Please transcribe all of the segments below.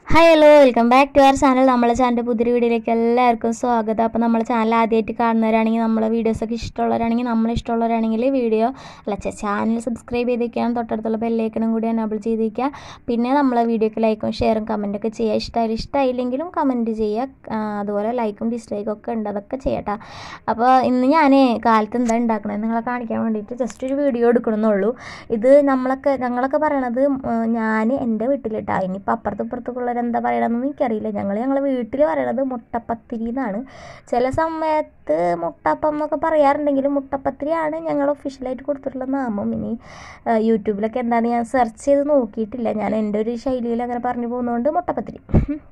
hi hello welcome back to our channel നമ്മളെ ചാനലിൻ്റെ പുതിയൊരു വീഡിയോയിലേക്ക് എല്ലാവർക്കും സ്വാഗതം അപ്പോൾ നമ്മളെ ചാനൽ ആദ്യമായിട്ട് കാണുന്നവരാണെങ്കിൽ നമ്മളെ വീഡിയോസൊക്കെ ഇഷ്ടമുള്ളവരാണെങ്കിൽ നമ്മളെ ഇഷ്ടമുള്ളവരാണെങ്കിൽ വീഡിയോ അല്ല ചാനൽ സബ്സ്ക്രൈബ് ചെയ്തിരിക്കണം തൊട്ടടുത്തുള്ള ബെല്ലൈക്കണും കൂടി എനേബിൾ ചെയ്തിരിക്കുക പിന്നെ നമ്മളെ വീഡിയോക്ക് ലൈക്കും ഷെയറും കമൻറ്റൊക്കെ ചെയ്യുക ഇഷ്ടമായാലും ഇഷ്ടമായില്ലെങ്കിലും കമൻറ്റ് ചെയ്യുക ആ, അതുപോലെ ലൈക്കും ഡിസ്ലൈക്കും ഒക്കെ ഉണ്ട് അതൊക്കെ ചെയ്യട്ടോ അപ്പോൾ ഇന്ന് ഞാൻ കാലത്ത് എന്താ ഉണ്ടാക്കണത് നിങ്ങളെ കാണിക്കാൻ വേണ്ടിയിട്ട് ജസ്റ്റ് ഒരു വീഡിയോ എടുക്കണമെന്നുള്ളൂ ഇത് നമ്മളൊക്കെ ഞങ്ങളൊക്കെ പറയണത് ഞാൻ എൻ്റെ വീട്ടിലിട്ടാ ഇനിയിപ്പോൾ അപ്പുറത്തും ഇപ്പുറത്തുള്ളവർ എന്താ പറയണമെന്ന് എനിക്കറിയില്ല ഞങ്ങൾ ഞങ്ങളെ വീട്ടിൽ പറയണത് മുട്ടപ്പത്തിരി എന്നാണ് ചില സമയത്ത് മുട്ടപ്പം എന്നൊക്കെ പറയാറുണ്ടെങ്കിലും മുട്ടപ്പത്തിരിയാണ് ഞങ്ങൾ ഒഫീഷ്യലായിട്ട് കൊടുത്തിട്ടുള്ള നാമം ഇനി ആ, യൂട്യൂബിലൊക്കെ എന്താണെന്ന് ഞാൻ സെർച്ച് ചെയ്ത് നോക്കിയിട്ടില്ല ഞാൻ എൻ്റെ ഒരു ശൈലിയിൽ അങ്ങനെ പറഞ്ഞു പോകുന്നതുകൊണ്ട് മുട്ടപ്പത്തിരി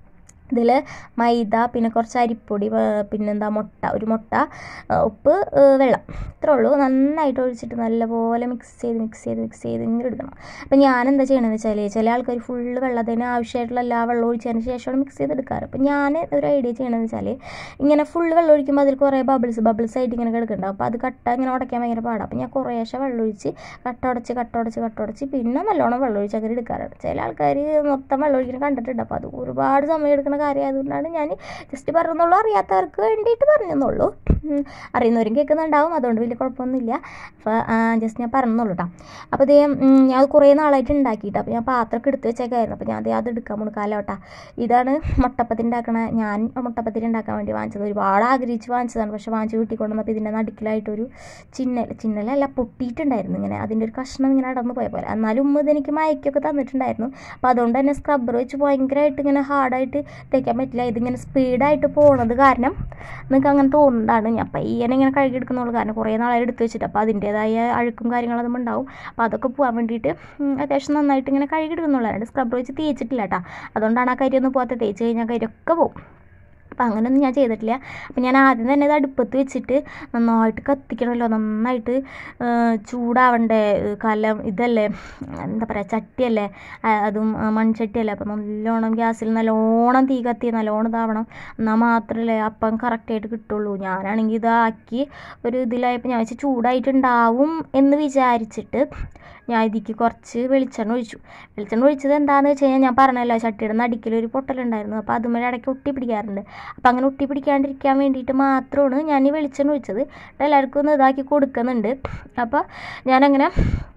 ഇതിൽ മൈദ പിന്നെ കുറച്ച് അരിപ്പൊടി ആ, പിന്നെന്താ മുട്ട ഒരു മുട്ട ആ, ഉപ്പ് ആ, വെള്ളം ഇത്രേ ഉള്ളൂ നന്നായിട്ട് ഒഴിച്ചിട്ട് നല്ലപോലെ മിക്സ് ചെയ്ത് മിക്സ് ചെയ്ത് മിക്സ് ചെയ്ത് ഇങ്ങനെ എടുക്കണം അപ്പം ഞാൻ എന്താ ചെയ്യണമെന്ന് വെച്ചാൽ ചില ആൾക്കാർ ഫുള്ള് വെള്ളത്തിന് ആവശ്യമായിട്ടുള്ള എല്ലാ വെള്ളം ഒഴിച്ചതിന് ശേഷമാണ് മിക്സ് ചെയ്തെടുക്കാറ് അപ്പം ഞാൻ ഒരു ഐഡിയ ചെയ്യണമെന്ന് വെച്ചാൽ ഇങ്ങനെ ഫുള്ള് വെള്ളം ഒഴിക്കുമ്പോൾ അതിൽ കുറേ ബബിൾസ് ബബിൾസ് ആയിട്ട് ഇങ്ങനെ കിടക്കുന്നുണ്ടാവും അപ്പോൾ അത് കട്ട ഇങ്ങനെ ഉടയ്ക്കാൻ ഭയങ്കര പാടാണ് അപ്പം ഞാൻ കുറേശ്ശെ വെള്ളം ഒഴിച്ച് കട്ട ഉടച്ച് കട്ട ഉടച്ച് കട്ട ഉടച്ച് പിന്നെ നല്ലോണം വെള്ളം ഒഴിച്ച് അങ്ങനെ എടുക്കാറുണ്ട് ചില ആൾക്കാർ മൊത്തം വെള്ളം ഒഴിക്കുന്നത് കണ്ടിട്ടുണ്ട് അപ്പോൾ അത് ഒരുപാട് സമയം എടുക്കുന്ന കാര്യമായതുകൊണ്ടാണ് ഞാൻ ജസ്റ്റ് പറഞ്ഞെന്നുള്ളൂ അറിയാത്തവർക്ക് വേണ്ടിയിട്ട് പറഞ്ഞെന്നുള്ളൂ ഉം, അറിയുന്നവരും കേൾക്കുന്നുണ്ടാവും അതുകൊണ്ട് വലിയ കുഴപ്പമൊന്നുമില്ല അപ്പോൾ ജസ്റ്റ് ഞാൻ പറഞ്ഞെന്നുള്ളൂ കേട്ടോ അപ്പോൾ ഇത് ഞാൻ അത് കുറേ നാളായിട്ട് ഉണ്ടാക്കിയിട്ട് അപ്പോൾ ഞാൻ പാത്രമൊക്കെ എടുത്ത് വെച്ചേക്കായിരുന്നു അപ്പോൾ ഞാൻ ദേ അത് എടുക്കാൻ പോണു കാലം കേട്ടോ ഇതാണ് മുട്ടപ്പത്തി ഉണ്ടാക്കണ ഞാൻ മുട്ടപ്പത്തിരി ഉണ്ടാക്കാൻ വേണ്ടി വാങ്ങിച്ചത് ഒരുപാട് ആഗ്രഹിച്ച് വാങ്ങിച്ചതാണ് പക്ഷേ വാങ്ങിച്ച് വീട്ടിൽ കൊണ്ടുവന്നപ്പോൾ ഇതിൻ്റെ നടുക്കിലായിട്ടൊരു ചിന്നൽ ചിന്നലല്ല പൊട്ടിയിട്ടുണ്ടായിരുന്നു ഇങ്ങനെ അതിൻ്റെ ഒരു കഷ്ണം ഇങ്ങനെ അടർന്നു പോയ പോലെ എന്നാലും ഉമ്മ ഇതെനിക്ക് മയക്കൊക്കെ തന്നിട്ടുണ്ടായിരുന്നു അപ്പോൾ അതുകൊണ്ട് തന്നെ സ്ക്രബ്ബർ വെച്ച് ഭയങ്കരമായിട്ട് ഇങ്ങനെ ഹാർഡായിട്ട് തേക്കാൻ പറ്റില്ല ഇതിങ്ങനെ സ്പീഡായിട്ട് പോണത് കാരണം നിങ്ങൾക്ക് അങ്ങനെ തോന്നുന്നതാണ് ഞാൻ പയ്യനെ ഇങ്ങനെ കഴുകിയെടുക്കുന്നുള്ളൂ കാരണം കുറേ നാളായി എടുത്ത് വെച്ചിട്ട് അപ്പോൾ അതിൻ്റേതായ അഴുക്കും കാര്യങ്ങളും അതും ഉണ്ടാവും അപ്പോൾ അതൊക്കെ പോകാൻ വേണ്ടിയിട്ട് ഉം, അത്യാവശ്യം നന്നായിട്ട് ഇങ്ങനെ കഴുകിയെടുക്കുന്നുള്ളൂ അല്ലാണ്ട് സ്ക്രബ്ബർ വെച്ച് തേച്ചിട്ടില്ല കേട്ടോ അതുകൊണ്ടാണ് ആ കരിയൊന്നും പോകാത്ത തേച്ച് കഴിഞ്ഞാൽ കരിയൊക്കെ പോകും അപ്പം അങ്ങനെയൊന്നും ഞാൻ ചെയ്തിട്ടില്ല അപ്പം ഞാൻ ആദ്യം തന്നെ ഇത് അടുപ്പത്ത് വെച്ചിട്ട് നന്നായിട്ട് കത്തിക്കണമല്ലോ നന്നായിട്ട് ആ, ചൂടാവണ്ടേ ഏ, കലം ഇതല്ലേ എന്താ പറയുക ചട്ടിയല്ലേ ആ, അതും ആ, മൺചട്ടിയല്ലേ അപ്പം നല്ലോണം ഗ്യാസിൽ നല്ലോണം തീ കത്തി നല്ലോണം ഇതാവണം എന്നാൽ മാത്രമല്ലേ അപ്പം കറക്റ്റായിട്ട് കിട്ടുള്ളൂ ഞാനാണെങ്കിൽ ഇതാക്കി ഒരു ഇതിലായപ്പോൾ ഞാൻ വെച്ച് ചൂടായിട്ടുണ്ടാവും എന്ന് വിചാരിച്ചിട്ട് ഞാൻ ഇതിക്ക് കുറച്ച് വെളിച്ചെണ്ണ ഒഴിച്ചു വെളിച്ചെണ്ണ ഒഴിച്ചത് എന്താണെന്ന് വെച്ച് കഴിഞ്ഞാൽ ഞാൻ പറഞ്ഞല്ലോ ചട്ടിയുടെ നടുക്കിൽ ഒരു പൊട്ടലുണ്ടായിരുന്നു അപ്പോൾ അതുമേലെ ഇടയ്ക്ക് ഒട്ടി പിടിക്കാറുണ്ട് അപ്പോൾ അങ്ങനെ ഒട്ടി പിടിക്കാണ്ടിരിക്കാൻ വേണ്ടിയിട്ട് മാത്രമാണ് ഞാൻ ഈ വെളിച്ചെണ്ണ ഒഴിച്ചത് എല്ലാവർക്കും ഒന്ന് ഇതാക്കി കൊടുക്കുന്നുണ്ട് അപ്പോൾ ഞാനങ്ങനെ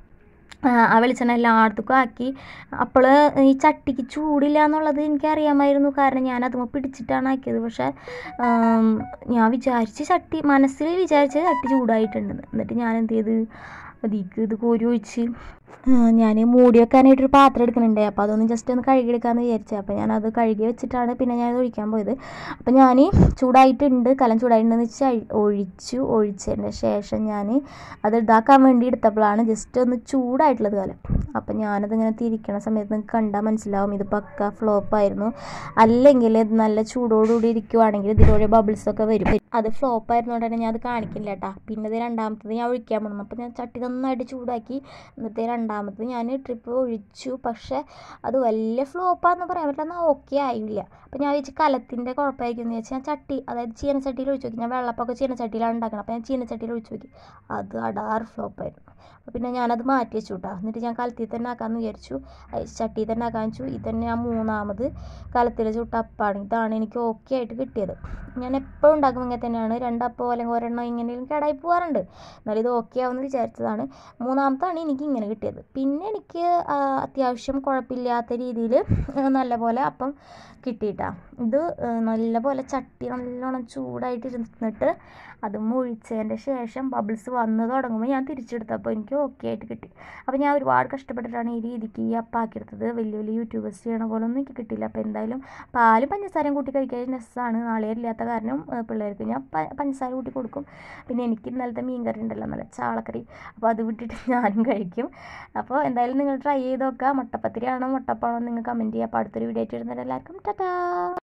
ആ, ആ വെളിച്ചെണ്ണ എല്ലായിടത്തേക്കും ആക്കി അപ്പോൾ ഈ ചട്ടിക്ക് ചൂടില്ല എന്നുള്ളത് എനിക്കറിയാമായിരുന്നു കാരണം ഞാൻ അതുമ്മ പിടിച്ചിട്ടാണ് ആക്കിയത് പക്ഷേ ആം, ഞാൻ വിചാരിച്ച് ചട്ടി മനസ്സിൽ വിചാരിച്ച് ചട്ടി ചൂടായിട്ടുണ്ടെന്ന് എന്നിട്ട് ഞാൻ എന്ത് ചെയ്ത് അതിക്ക് ഇത് കോരി ഒഴിച്ച് ഞാൻ മൂടി വെക്കാനായിട്ടൊരു പാത്രം എടുക്കുന്നുണ്ട് അപ്പോൾ അതൊന്ന് ജസ്റ്റ് ഒന്ന് കഴുകിയെടുക്കാമെന്ന് വിചാരിച്ചു അപ്പോൾ ഞാനത് കഴുകി വെച്ചിട്ടാണ് പിന്നെ ഞാൻ ഒഴിക്കാൻ പോയത് അപ്പോൾ ഞാൻ ചൂടായിട്ടുണ്ട് കലം ചൂടായിട്ടുണ്ടെന്ന് വെച്ചാൽ ഒഴിച്ചു ഒഴിച്ചതിന് ശേഷം ഞാൻ അത് ഇതാക്കാൻ വേണ്ടി എടുത്തപ്പോഴാണ് ജസ്റ്റ് ഒന്ന് ചൂടായിട്ടുള്ളത് കലം അപ്പം ഞാനതിങ്ങനെ തിരിക്കണ സമയത്ത് നിങ്ങൾക്ക് കണ്ടാൽ മനസ്സിലാവും ഇത് പക്ക ഫ്ലോപ്പായിരുന്നു അല്ലെങ്കിൽ ഇത് നല്ല ചൂടോടുകൂടി ഇരിക്കുവാണെങ്കിൽ ഇതിലൂടെ ബബിൾസൊക്കെ വരും അത് ഫ്ലോപ്പ് ആയിരുന്നോണ്ട് തന്നെ ഞാൻ അത് കാണിക്കില്ല കേട്ടാ പിന്നെ ഇത് രണ്ടാമത്തത് ഞാൻ ഒഴിക്കാൻ പോകണം അപ്പോൾ ഞാൻ ചട്ടി നന്നായിട്ട് ചൂടാക്കി എന്നിട്ട് രണ്ടാമത്തത് ഞാൻ ട്രിപ്പ് ഒഴിച്ചു പക്ഷേ അത് വലിയ ഫ്ലോപ്പാന്ന് പറയാൻ പറ്റില്ല എന്നാൽ ഓക്കെ ആയില്ല അപ്പോൾ ഞാൻ വെച്ച് കലത്തിൻ്റെ കുഴപ്പമായിരിക്കും എന്ന് വെച്ചാൽ ഞാൻ ചട്ടി അതായത് ചീനച്ചട്ടിയിൽ ഒഴിച്ച് നോക്കി ഞാൻ വെള്ളപ്പൊക്കെ ചീനച്ചട്ടിയിലാണ് ഉണ്ടാക്കണം അപ്പോൾ ഞാൻ ചീനച്ചട്ടിയിൽ ഒഴിച്ച് നോക്കി അത് അടാർ ഫ്ലോപ്പായിരുന്നു അപ്പോൾ പിന്നെ ഞാനത് മാറ്റി വെച്ചു കേട്ടോ എന്നിട്ട് ഞാൻ കലത്തിൽ തന്നെ ആക്കാമെന്ന് വിചാരിച്ചു അത് ചട്ടിയിൽ തന്നെ ആക്കാൻ വെച്ചു ഇത് തന്നെ ഞാൻ മൂന്നാമത് കലത്തിൽ ചുട്ട അപ്പാണ് ഇതാണ് എനിക്ക് ഓക്കെ ആയിട്ട് കിട്ടിയത് ഞാൻ എപ്പോഴും ഉണ്ടാക്കും ഇങ്ങനെ തന്നെയാണ് രണ്ടപ്പോ അല്ലെങ്കിൽ ഒരെണ്ണം ഇങ്ങനെയും കേടായി പോകാറുണ്ട് എന്നാലും ഇത് ഓക്കെ ആവുമെന്ന് വിചാരിച്ചതാണ് മൂന്നാമത്താണ് എനിക്ക് ഇങ്ങനെ കിട്ടിയത് പിന്നെ എനിക്ക് ആ, അത്യാവശ്യം കുഴപ്പമില്ലാത്ത രീതിയിൽ നല്ലപോലെ അപ്പം കിട്ടിയിട്ടാ ഇത് ആ, നല്ലപോലെ ചട്ടി നല്ലോണം ചൂടായിട്ട് ഇരുന്നിട്ട് അത് ഒഴിച്ചതിൻ്റെ ശേഷം ബബിൾസ് വന്ന് തുടങ്ങുമ്പോൾ ഞാൻ തിരിച്ചെടുത്തപ്പോൾ എനിക്ക് ഓക്കെ ആയിട്ട് കിട്ടി അപ്പോൾ ഞാൻ ഒരുപാട് കഷ്ടപ്പെട്ടിട്ടാണ് ഈ രീതിക്ക് ഈ അപ്പാക്കിയെടുത്തത് വലിയ വലിയ യൂട്യൂബേഴ്സ് ചെയ്യണ പോലെ ഒന്നും എനിക്ക് കിട്ടിയില്ല അപ്പോൾ എന്തായാലും പാലും പഞ്ചസാരയും കൂട്ടി കഴിക്കാൻ രസമാണ് നാളികേരില്ലാത്ത കാരണം ആ, പിള്ളേർക്ക് ഞാൻ പ- പഞ്ചസാര കൂട്ടി കൊടുക്കും പിന്നെ എനിക്ക് ഇന്നലത്തെ മീൻ കറി ഉണ്ടല്ലോ നല്ല ചാളക്കറി അപ്പോൾ അത് വിട്ടിട്ട് ഞാനും കഴിക്കും അപ്പോൾ എന്തായാലും നിങ്ങൾ ട്രൈ ചെയ്ത് നോക്കുക മുട്ടപ്പത്തിരിയാണോ മുട്ടപ്പാണോ നിങ്ങൾ കമൻറ്റ് ചെയ്യുക അപ്പോൾ അടുത്തൊരു വീഡിയോ ആയിട്ട് വരുന്നവരെല്ലാവർക്കും ടാറ്റാ